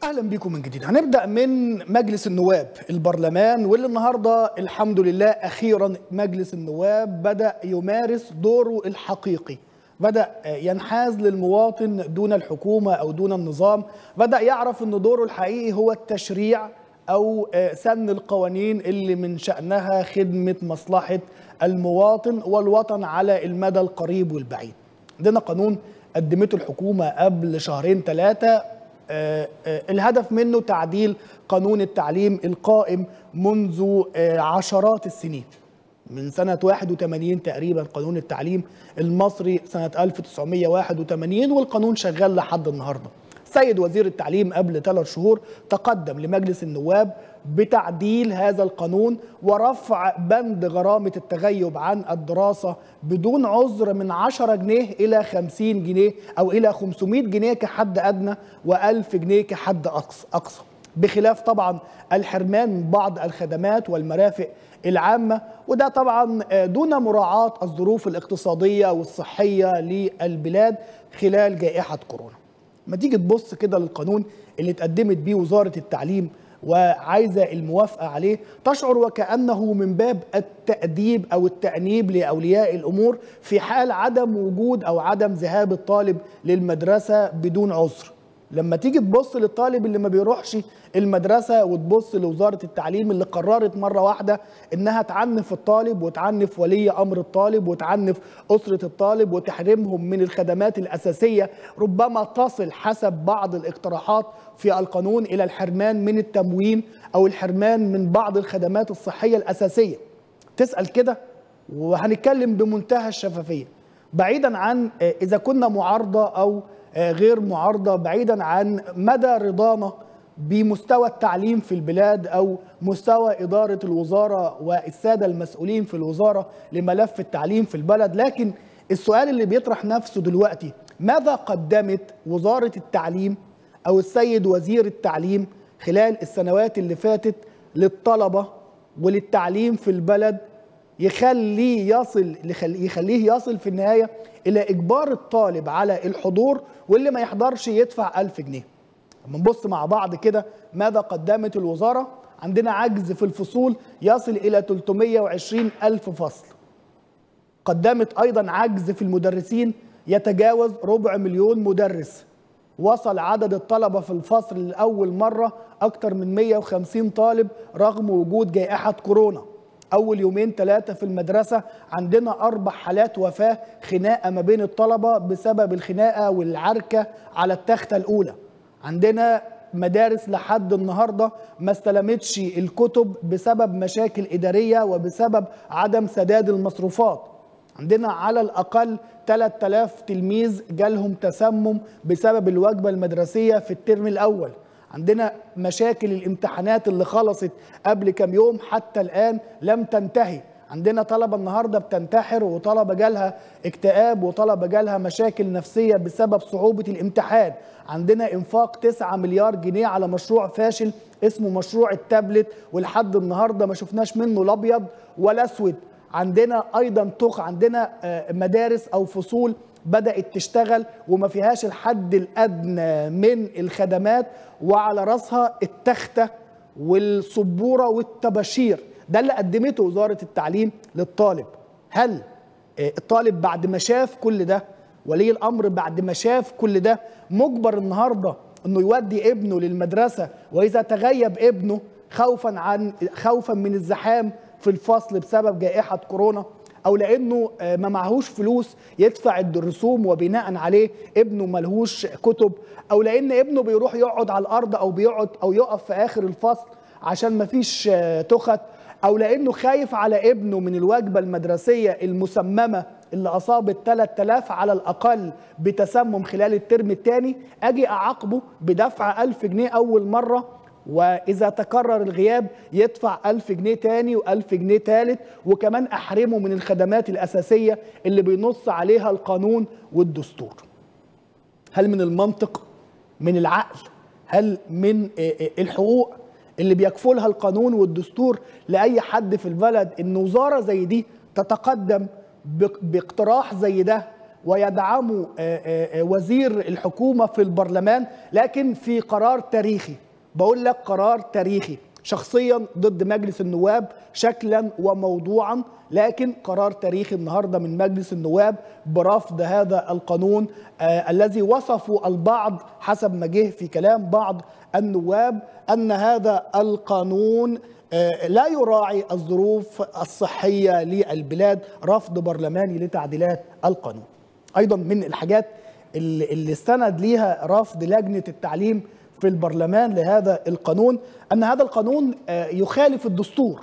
اهلا بكم من جديد هنبدا من مجلس النواب البرلمان واللي النهارده الحمد لله اخيرا مجلس النواب بدا يمارس دوره الحقيقي بدا ينحاز للمواطن دون الحكومه او دون النظام بدا يعرف ان دوره الحقيقي هو التشريع او سن القوانين اللي من شانها خدمه مصلحه المواطن والوطن على المدى القريب والبعيد عندنا قانون قدمته الحكومه قبل شهرين ثلاثه الهدف منه تعديل قانون التعليم القائم منذ عشرات السنين من سنة 81 تقريبا قانون التعليم المصري سنة 1981 والقانون شغال لحد النهارده. سيد وزير التعليم قبل ثلاث شهور تقدم لمجلس النواب بتعديل هذا القانون ورفع بند غرامة التغيب عن الدراسة بدون عذر من 10 جنيه إلى 50 جنيه أو إلى 500 جنيه كحد أدنى و1000 جنيه كحد أقصى بخلاف طبعا الحرمان من بعض الخدمات والمرافق العامة وده طبعا دون مراعاة الظروف الاقتصادية والصحية للبلاد خلال جائحة كورونا ما تيجي تبص كده للقانون اللي اتقدمت بيه وزارة التعليم وعايزة الموافقة عليه تشعر وكأنه من باب التأديب أو التأنيب لأولياء الأمور في حال عدم وجود أو عدم ذهاب الطالب للمدرسة بدون عذر لما تيجي تبص للطالب اللي ما بيروحش المدرسة وتبص لوزارة التعليم اللي قررت مرة واحدة انها تعنف الطالب وتعنف ولي امر الطالب وتعنف اسرة الطالب وتحرمهم من الخدمات الاساسية ربما تصل حسب بعض الاقتراحات في القانون الى الحرمان من التموين او الحرمان من بعض الخدمات الصحية الاساسية تسأل كده وهنتكلم بمنتهى الشفافية بعيدا عن اذا كنا معارضة او غير معارضه بعيدا عن مدى رضانا بمستوى التعليم في البلاد او مستوى اداره الوزاره والساده المسؤولين في الوزاره لملف التعليم في البلد لكن السؤال اللي بيطرح نفسه دلوقتي ماذا قدمت وزاره التعليم او السيد وزير التعليم خلال السنوات اللي فاتت للطلبه وللتعليم في البلد يخليه يصل يخليه يصل في النهايه الى اجبار الطالب على الحضور واللي ما يحضرش يدفع 1000 جنيه. لما نبص مع بعض كده ماذا قدمت الوزاره؟ عندنا عجز في الفصول يصل الى 320 الف فصل. قدمت ايضا عجز في المدرسين يتجاوز ربع مليون مدرس. وصل عدد الطلبه في الفصل لاول مره اكثر من 150 طالب رغم وجود جائحه كورونا. اول يومين ثلاثه في المدرسه عندنا اربع حالات وفاه خناقه ما بين الطلبه بسبب الخناقه والعركه على التخته الاولى عندنا مدارس لحد النهارده ما استلمتش الكتب بسبب مشاكل اداريه وبسبب عدم سداد المصروفات عندنا على الاقل 3000 تلميذ جالهم تسمم بسبب الوجبه المدرسيه في الترم الاول عندنا مشاكل الامتحانات اللي خلصت قبل كام يوم حتى الآن لم تنتهي عندنا طلبة النهاردة بتنتحر وطلبة جالها اكتئاب وطلبة جالها مشاكل نفسية بسبب صعوبة الامتحان عندنا انفاق 9 مليار جنيه على مشروع فاشل اسمه مشروع التابلت ولحد النهاردة ما شفناش منه الأبيض ولا أسود عندنا أيضا تخ عندنا مدارس أو فصول بدأت تشتغل وما فيهاش الحد الأدنى من الخدمات وعلى رأسها التختة والسبورة والطباشير ده اللي قدمته وزارة التعليم للطالب هل الطالب بعد ما شاف كل ده ولي الأمر بعد ما شاف كل ده مجبر النهاردة أنه يودي ابنه للمدرسة وإذا تغيب ابنه خوفا عن خوفا من الزحام في الفصل بسبب جائحة كورونا او لانه ما معهوش فلوس يدفع الرسوم وبناء عليه ابنه ملهوش كتب او لان ابنه بيروح يقعد على الارض او بيقعد او يقف في اخر الفصل عشان ما فيش تخت او لانه خايف على ابنه من الوجبه المدرسيه المسممه اللي اصابت 3000 على الاقل بتسمم خلال الترم الثاني اجي اعاقبه بدفع 1000 جنيه اول مره وإذا تكرر الغياب يدفع ألف جنيه تاني وألف جنيه تالت وكمان أحرمه من الخدمات الأساسية اللي بينص عليها القانون والدستور هل من المنطق من العقل هل من الحقوق اللي بيكفلها القانون والدستور لأي حد في البلد إن وزارة زي دي تتقدم باقتراح زي ده ويدعموا وزير الحكومه في البرلمان لكن في قرار تاريخي بقول لك قرار تاريخي شخصيا ضد مجلس النواب شكلا وموضوعا لكن قرار تاريخي النهارده من مجلس النواب برفض هذا القانون آه الذي وصفه البعض حسب ما جه في كلام بعض النواب ان هذا القانون آه لا يراعي الظروف الصحيه للبلاد رفض برلماني لتعديلات القانون. ايضا من الحاجات اللي, اللي استند ليها رفض لجنه التعليم في البرلمان لهذا القانون ان هذا القانون يخالف الدستور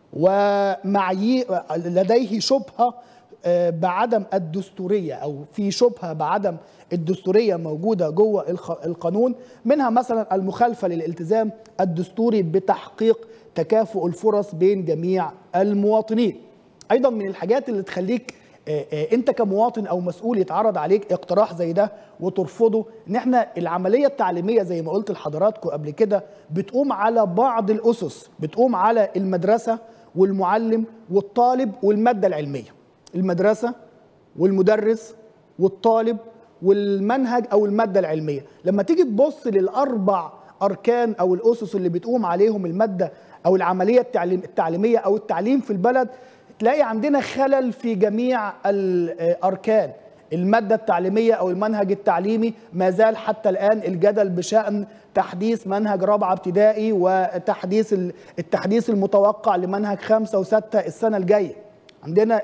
ومعي لديه شبهه بعدم الدستوريه او في شبهه بعدم الدستوريه موجوده جوه القانون منها مثلا المخالفه للالتزام الدستوري بتحقيق تكافؤ الفرص بين جميع المواطنين. ايضا من الحاجات اللي تخليك انت كمواطن او مسؤول يتعرض عليك اقتراح زي ده وترفضه ان احنا العمليه التعليميه زي ما قلت لحضراتكم قبل كده بتقوم على بعض الاسس بتقوم على المدرسه والمعلم والطالب والماده العلميه المدرسه والمدرس والطالب والمنهج او الماده العلميه لما تيجي تبص للاربع اركان او الاسس اللي بتقوم عليهم الماده او العمليه التعليم التعليميه او التعليم في البلد تلاقي عندنا خلل في جميع الاركان الماده التعليميه او المنهج التعليمي ما زال حتى الان الجدل بشان تحديث منهج رابعه ابتدائي وتحديث التحديث المتوقع لمنهج خمسه وسته السنه الجايه عندنا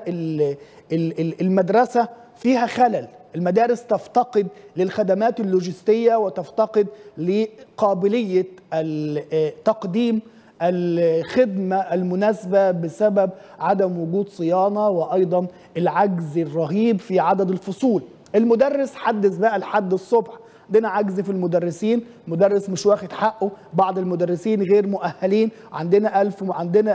المدرسه فيها خلل المدارس تفتقد للخدمات اللوجستيه وتفتقد لقابليه تقديم الخدمة المناسبة بسبب عدم وجود صيانة وأيضا العجز الرهيب في عدد الفصول المدرس حدث بقى لحد الصبح عندنا عجز في المدرسين مدرس مش واخد حقه بعض المدرسين غير مؤهلين عندنا ألف عندنا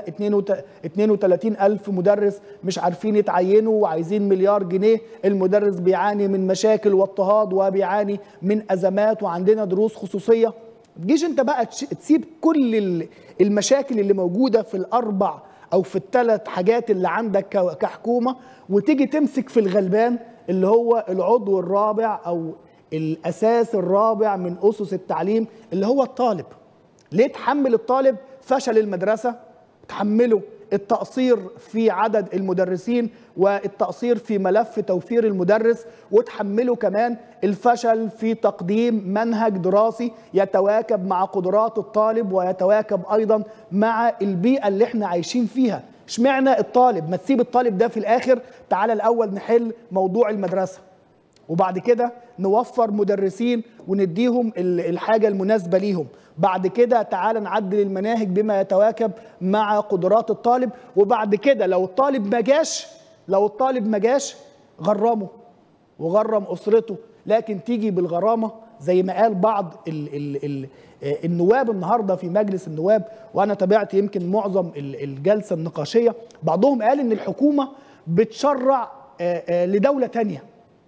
32 ألف مدرس مش عارفين يتعينوا وعايزين مليار جنيه المدرس بيعاني من مشاكل واضطهاد وبيعاني من أزمات وعندنا دروس خصوصية تجيش انت بقى تسيب كل المشاكل اللي موجوده في الاربع او في الثلاث حاجات اللي عندك كحكومه وتيجي تمسك في الغلبان اللي هو العضو الرابع او الاساس الرابع من اسس التعليم اللي هو الطالب ليه تحمل الطالب فشل المدرسه تحمله التقصير في عدد المدرسين والتقصير في ملف توفير المدرس وتحمله كمان الفشل في تقديم منهج دراسي يتواكب مع قدرات الطالب ويتواكب ايضا مع البيئه اللي احنا عايشين فيها اشمعنى الطالب ما تسيب الطالب ده في الاخر تعالى الاول نحل موضوع المدرسه وبعد كده نوفر مدرسين ونديهم الحاجة المناسبة ليهم بعد كده تعالى نعدل المناهج بما يتواكب مع قدرات الطالب وبعد كده لو الطالب ما جاش لو الطالب ما جاش غرمه وغرم أسرته لكن تيجي بالغرامة زي ما قال بعض ال ال ال النواب النهارده في مجلس النواب وانا تابعت يمكن معظم الجلسه النقاشيه بعضهم قال ان الحكومه بتشرع لدوله تانيه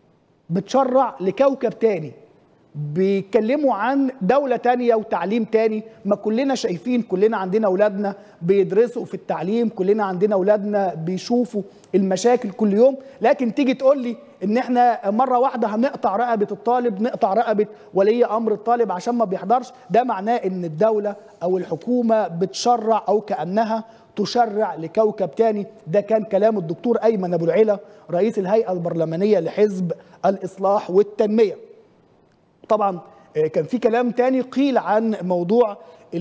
بتشرع لكوكب تاني بيتكلموا عن دولة تانية وتعليم تاني ما كلنا شايفين كلنا عندنا أولادنا بيدرسوا في التعليم كلنا عندنا أولادنا بيشوفوا المشاكل كل يوم لكن تيجي تقول لي إن إحنا مرة واحدة هنقطع رقبة الطالب نقطع رقبة ولي أمر الطالب عشان ما بيحضرش ده معناه إن الدولة أو الحكومة بتشرع أو كأنها تشرع لكوكب تاني ده كان كلام الدكتور أيمن أبو العلا رئيس الهيئة البرلمانية لحزب الإصلاح والتنمية طبعا كان في كلام تاني قيل عن موضوع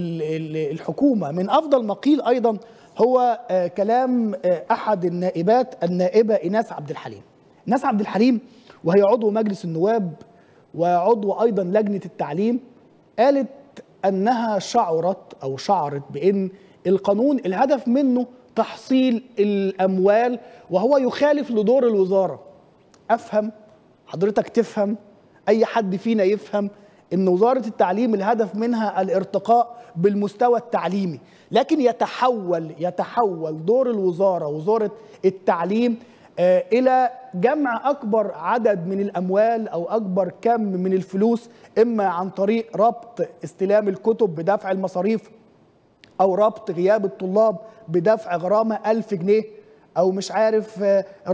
الحكومة من أفضل ما قيل أيضا هو كلام أحد النائبات النائبة إناس عبد الحليم إناس عبد الحليم وهي عضو مجلس النواب وعضو أيضا لجنة التعليم قالت أنها شعرت أو شعرت بأن القانون الهدف منه تحصيل الأموال وهو يخالف لدور الوزارة أفهم حضرتك تفهم اي حد فينا يفهم ان وزاره التعليم الهدف منها الارتقاء بالمستوى التعليمي لكن يتحول يتحول دور الوزاره وزاره التعليم آه الى جمع اكبر عدد من الاموال او اكبر كم من الفلوس اما عن طريق ربط استلام الكتب بدفع المصاريف او ربط غياب الطلاب بدفع غرامه ألف جنيه او مش عارف آه ربط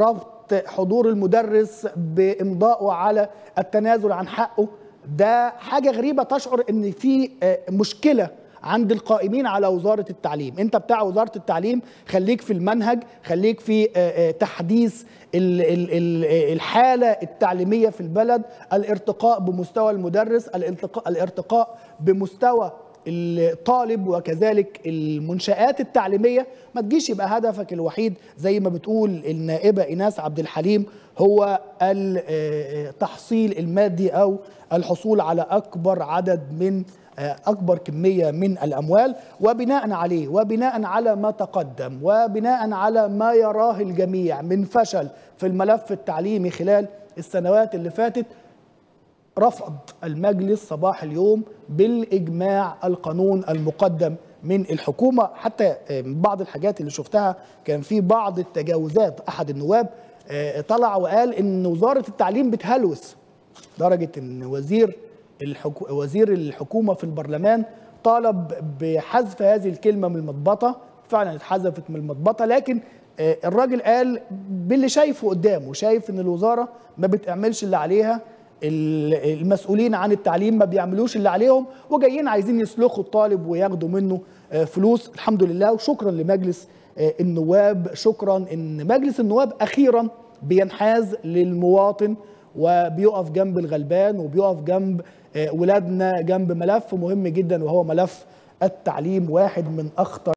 حضور المدرس بامضائه على التنازل عن حقه ده حاجه غريبه تشعر ان في مشكله عند القائمين على وزاره التعليم انت بتاع وزاره التعليم خليك في المنهج خليك في تحديث الحاله التعليميه في البلد الارتقاء بمستوى المدرس الارتقاء الارتقاء بمستوى الطالب وكذلك المنشآت التعليمية ما تجيش يبقى هدفك الوحيد زي ما بتقول النائبة إيناس عبد الحليم هو التحصيل المادي أو الحصول على أكبر عدد من أكبر كمية من الأموال وبناء عليه وبناء على ما تقدم وبناء على ما يراه الجميع من فشل في الملف التعليمي خلال السنوات اللي فاتت رفض المجلس صباح اليوم بالإجماع القانون المقدم من الحكومة حتى بعض الحاجات اللي شفتها كان في بعض التجاوزات أحد النواب طلع وقال إن وزارة التعليم بتهلوس درجة إن وزير الحكو... وزير الحكومة في البرلمان طالب بحذف هذه الكلمة من المضبطة فعلا اتحذفت من المضبطة لكن الراجل قال باللي شايفه قدامه شايف ان الوزارة ما بتعملش اللي عليها المسؤولين عن التعليم ما بيعملوش اللي عليهم وجايين عايزين يسلخوا الطالب وياخدوا منه فلوس الحمد لله وشكرا لمجلس النواب شكرا ان مجلس النواب اخيرا بينحاز للمواطن وبيقف جنب الغلبان وبيقف جنب ولادنا جنب ملف مهم جدا وهو ملف التعليم واحد من اخطر